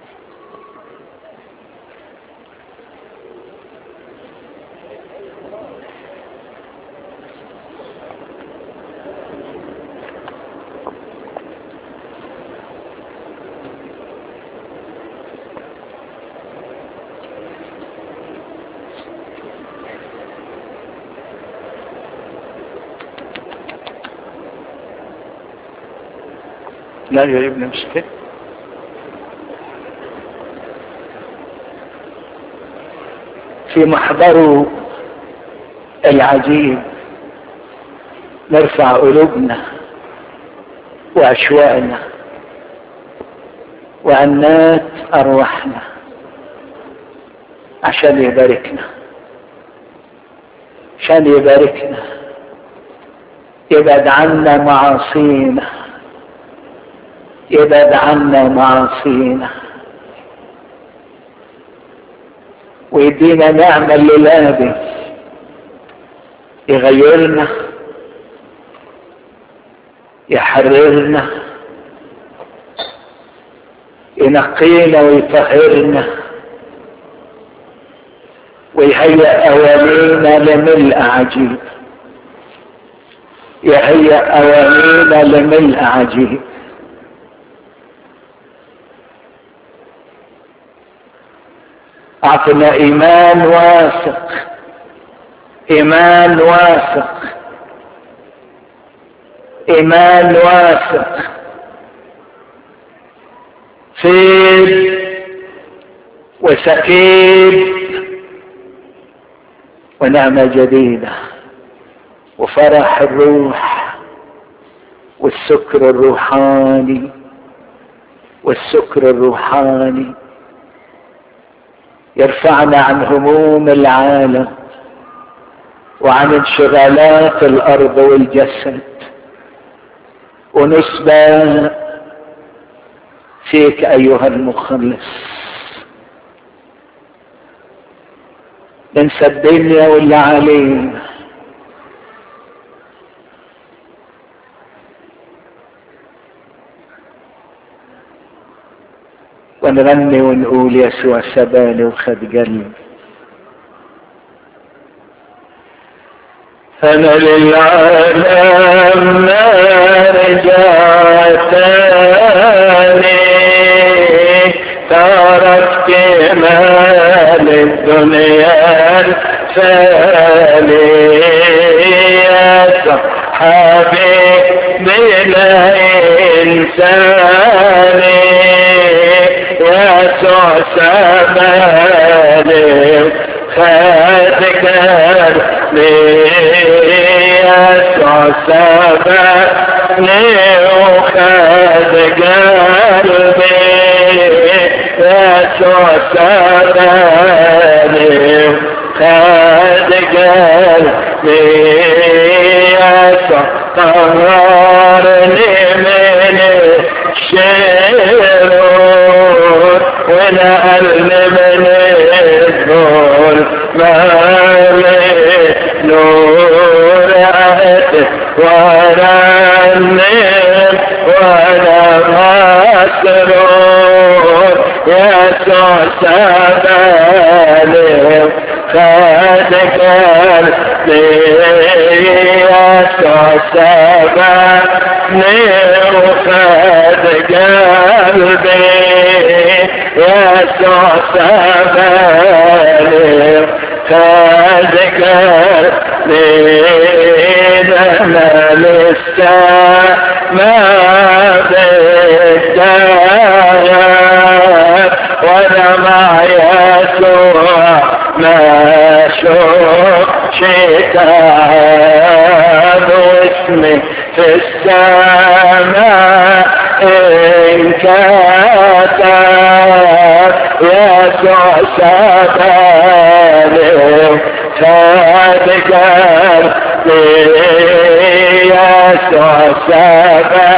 لا يا ابني مش كده في محضره العجيب نرفع قلوبنا واشواقنا وعنات ارواحنا عشان يباركنا عشان يباركنا يبعد عنا معاصينا يبعد عنا معاصينا ويدينا نعمة الليلة يغيرنا يحررنا ينقينا ويطهرنا ويهيأ أوانينا لملء عجيب يهيأ أوانينا لملء عجيب اعطنا ايمان واثق ايمان واثق ايمان واثق فيل وسكيب ونعمة جديدة وفرح الروح والسكر الروحاني والسكر الروحاني يرفعنا عن هموم العالم وعن انشغالات الارض والجسد ونسبة فيك ايها المخلص ننسى الدنيا واللي علينا ونغني ونقول يسوع سباني وخد قلبي أنا للعالم ما رجعت تركت مال الدنيا الفانية حبيبي لا إنساني يا سعسباني خدك يا سعسباني وخد قلبي يا سعسباني خد قلبي يا طهرني من الشرور ونقلني من الظل مالي نور عهد وانا النم وانا مسرور يسوع سبالي خد قلبي يسوع سبالي وخد قلبي يسوع سبالي خد قلبي انا لسه ما بالدهر وانا مع يسوع ما شوف شتاب واسمي في السماء إن كتب يسوع سبالي فاتكر يسوع سبالي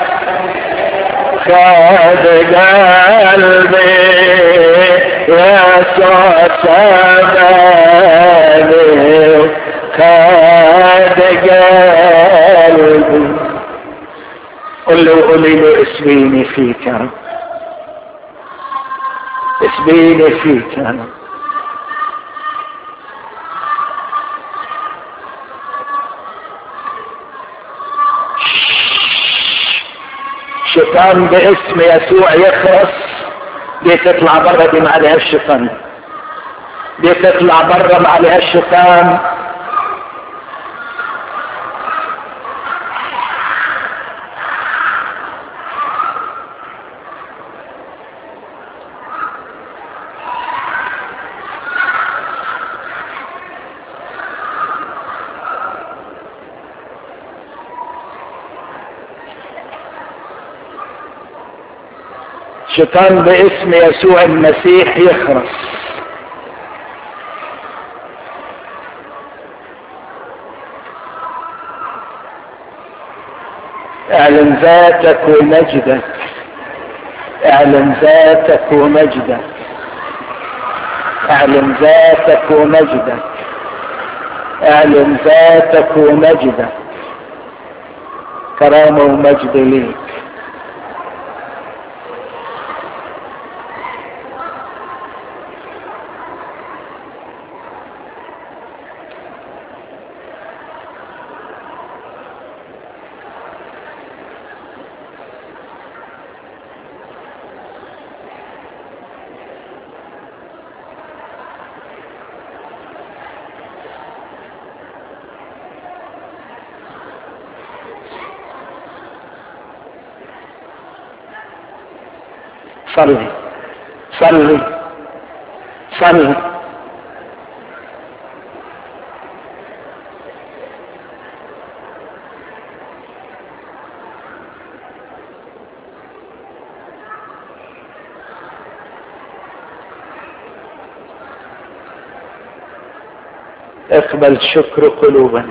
خد قلبي يسوع سبالي خد قلبي قل له قولي له اسميني فيك يا رب اسميني فيك يا رب شيطان باسم يسوع يخرس دي تطلع بره دي ما عليها الشيطان دي تطلع بره ما عليها الشيطان شيطان باسم يسوع المسيح يخرس اعلن ذاتك ومجدك اعلن ذاتك ومجدك اعلن ذاتك ومجدك اعلن ذاتك ومجدك كرامة ومجد ليك صلي صلي صلي اقبل شكر قلوبنا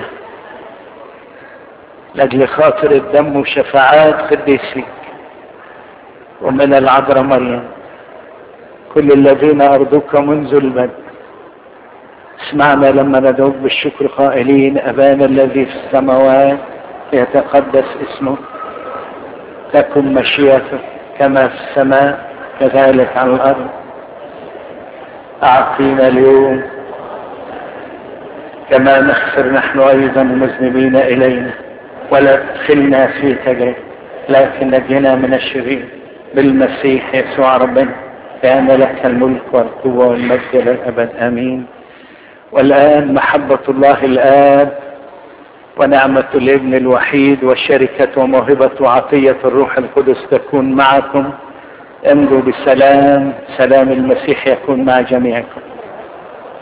لاجل خاطر الدم وشفاعات قديسيك ومن العذراء مريم كل الذين أرضوك منذ البدء اسمعنا لما ندعوك بالشكر قائلين أبانا الذي في السماوات يتقدس اسمك تكن مشيئتك كما في السماء كذلك على الأرض أعطينا اليوم كما نغفر نحن أيضا المذنبين إلينا ولا تدخلنا في تجربة لكن نجنا من الشرير بالمسيح يسوع ربنا كان لك الملك والقوة والمجد للأبد آمين والآن محبة الله الآب ونعمة الابن الوحيد وشركة وموهبة وعطية الروح القدس تكون معكم امضوا بالسلام سلام المسيح يكون مع جميعكم